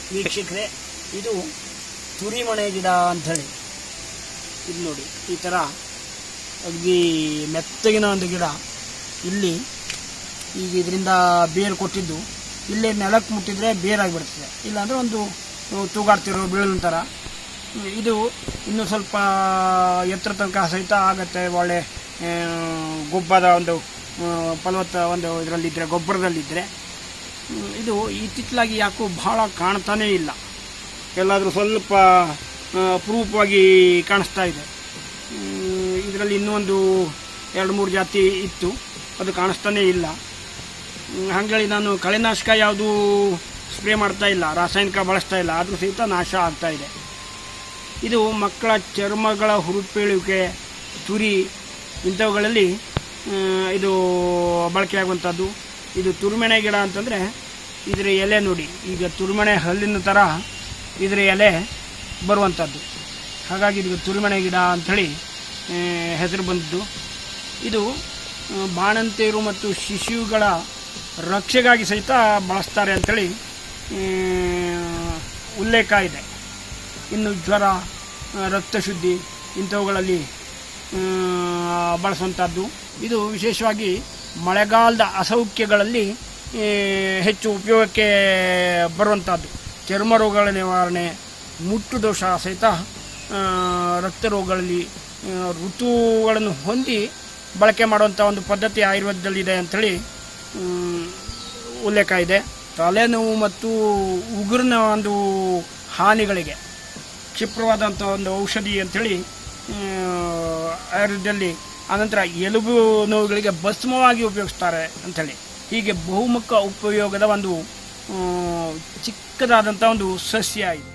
ವೀಕ್ಷಕರೇ ಇದು ತುರಿಮಣೆ ಗಿಡ ಅಂಥೇಳಿ ಇದು ನೋಡಿ ಈ ಥರ ಅಗದಿ ಮೆತ್ತಗಿನ ಒಂದು ಗಿಡ ಇಲ್ಲಿ ಈಗ ಇದರಿಂದ ಬೇರು ಕೊಟ್ಟಿದ್ದು ಇಲ್ಲೇ ನೆಲಕ್ಕೆ ಮುಟ್ಟಿದ್ರೆ ಬೇರಾಗಿಬಿಡ್ತದೆ ಇಲ್ಲಾಂದರೆ ಒಂದು ತೂಗಾಡ್ತಿರೋ ಬೀಳನ ಥರ ಹ್ಮ್, ಇದು ಇನ್ನೂ ಸ್ವಲ್ಪ ಎತ್ತರ ತನಕ ಸಹಿತ ಆಗತ್ತೆ ಒಳ್ಳೆ ಆ, ಗೊಬ್ಬರದ ಒಂದು ಆ, ಫಲವತ್ತ ಒಂದು ಇದರಲ್ಲಿದ್ದರೆ ಗೊಬ್ಬರದಲ್ಲಿದ್ದರೆ ಹ್ಮ್, ಇದು ಇತ್ತಿತ್ತಲಾಗಿ ಯಾಕೋ ಬಹಳ ಕಾಣ್ತಾನೇ ಇಲ್ಲ ಎಲ್ಲಾದರೂ ಸ್ವಲ್ಪ ಪ್ರೂಫವಾಗಿ ಕಾಣಿಸ್ತಾ ಇದೆ ಇದರಲ್ಲಿ ಇನ್ನೂ ಒಂದು ಎರಡು ಮೂರು ಜಾತಿ ಇತ್ತು ಅದು ಕಾಣಿಸ್ತಾನೇ ಇಲ್ಲ ಹ್ಮ್, ಹಾಗಾಗಿ ನಾನು ಕಳೆನಾಶಕ ಯಾವುದೂ ಸ್ಪ್ರೇ ಮಾಡ್ತಾ ಇಲ್ಲ ರಾಸಾಯನಿಕ ಬಳಸ್ತಾ ಇಲ್ಲ ಆದರೂ ಸಹಿತ ನಾಶ ಆಗ್ತಾ ಇದೆ ಇದು ಮಕ್ಕಳ ಚರ್ಮಗಳ ಹುರುಪೇಳುವಿಕೆ ತುರಿ ಇಂಥವುಗಳಲ್ಲಿ ಆ, ಇದು ಬಳಕೆಯಾಗುವಂಥದ್ದು ಇದು ತುರುಮೆಣೆ ಗಿಡ ಅಂತಂದರೆ ಇದರ ಎಲೆ ನೋಡಿ ಈಗ ತುರುಮೆಣೆ ಹಲ್ಲಿನ ಥರ ಇದರ ಎಲೆ ಬರುವಂಥದ್ದು ಹಾಗಾಗಿ ಇದು ತುರುಮೆಣೆ ಗಿಡ ಅಂಥೇಳಿ ಆ, ಹೆಸರು ಬಂದಿದ್ದು ಇದು ಆ, ಬಾಣಂತಿಯರು ಮತ್ತು ಶಿಶುಗಳ ರಕ್ಷೆಗಾಗಿ ಸಹಿತ ಬಳಸ್ತಾರೆ ಅಂಥೇಳಿ ಆ, ಉಲ್ಲೇಖ ಇದೆ ಇನ್ನು ಜ್ವರ ಆ, ರಕ್ತ ಶುದ್ಧಿ ಇಂಥವುಗಳಲ್ಲಿ ಆ, ಬಳಸುವಂಥದ್ದು ಇದು ವಿಶೇಷವಾಗಿ ಮಳೆಗಾಲದ ಅಸೌಖ್ಯಗಳಲ್ಲಿ ಆ, ಹೆಚ್ಚು ಉಪಯೋಗಕ್ಕೆ ಬರುವಂಥದ್ದು ಚರ್ಮ ರೋಗಗಳ ನಿವಾರಣೆ ಮುಟ್ಟು ದೋಷ ಸಹಿತ ಆ, ರಕ್ತ ರೋಗಗಳಲ್ಲಿ ಆ, ಋತುಗಳನ್ನು ಹೊಂದಿ ಬಳಕೆ ಮಾಡುವಂಥ ಒಂದು ಪದ್ಧತಿ ಆಯುರ್ವೇದದಲ್ಲಿದೆ ಅಂಥೇಳಿ ಮ್, ಉಲ್ಲೇಖ ಇದೆ ತಲೆನೋವು ಮತ್ತು ಉಗುರಿನ ಒಂದು ಹಾನಿಗಳಿಗೆ ಕ್ಷಿಪ್ರವಾದಂಥ ಒಂದು ಔಷಧಿ ಅಂಥೇಳಿ ಆ, ಆಯುರ್ವೇದದಲ್ಲಿ ಆನಂತರ ಎಲುಬು ನೋವುಗಳಿಗೆ ಭಸ್ಮವಾಗಿ ಉಪಯೋಗಿಸ್ತಾರೆ ಅಂಥೇಳಿ ಹೀಗೆ ಬಹುಮುಖ ಉಪಯೋಗದ ಒಂದು ಆ, ಚಿಕ್ಕದಾದಂಥ ಒಂದು ಸಸ್ಯ ಇದು